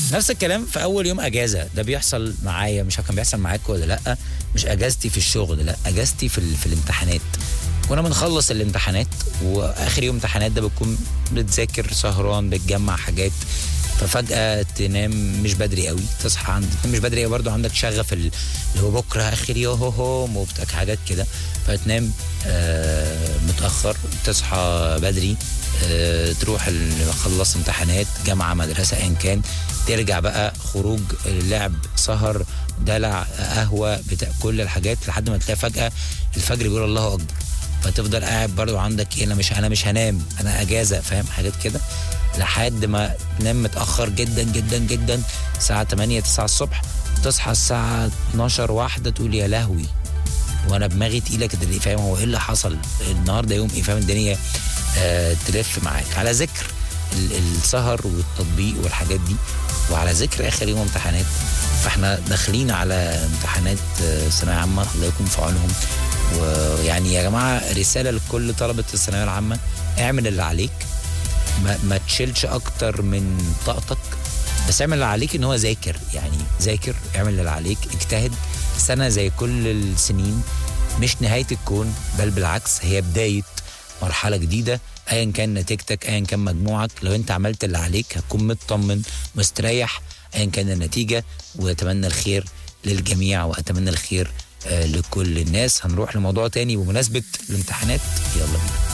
نفس الكلام في اول يوم اجازه ده بيحصل معايا مش عارف كان بيحصل معاك ولا لا مش اجازتي في الشغل لا اجازتي في, ال- في الامتحانات كنا بنخلص الامتحانات واخر يوم امتحانات ده بتكون بتذاكر سهران بتجمع حاجات ففجأة تنام مش بدري قوي تصحى عند تنام مش بدري قوي برضه عندك شغف ال- اللي هو بكرة آخر يوم وبتاك حاجات كده فتنام آه متأخر تصحى بدري آه تروح ال- خلص امتحانات جامعة مدرسة أيا كان ترجع بقى خروج لعب سهر دلع قهوة بتاع كل الحاجات لحد ما تلاقي فجأة الفجر بيقول الله أكبر فتفضل قاعد برضو عندك ايه انا مش انا مش هنام انا اجازه فاهم حاجات كده لحد ما تنام متاخر جدا جدا جدا الساعه 8 9 الصبح تصحى الساعه 12 واحده تقول يا لهوي وانا دماغي تقيله كده ليه فاهم هو ايه اللي حصل النهارده يوم ايه فاهم الدنيا آه تلف معاك على ذكر ال- السهر والتطبيق والحاجات دي وعلى ذكر اخر يوم امتحانات فاحنا داخلين على امتحانات آه، ثانويه عامه الله يكون في عونهم ويعني يا جماعه رساله لكل طلبه الثانويه العامه اعمل اللي عليك ما, ما تشيلش اكتر من طاقتك بس اعمل اللي عليك ان هو ذاكر يعني ذاكر اعمل اللي عليك اجتهد سنه زي كل السنين مش نهايه الكون بل بالعكس هي بدايه مرحله جديده ايا كان نتيجتك ايا كان مجموعك لو انت عملت اللي عليك هتكون مطمن مستريح ايا كان النتيجه واتمنى الخير للجميع واتمنى الخير آه لكل الناس هنروح لموضوع تاني بمناسبه الامتحانات يلا بينا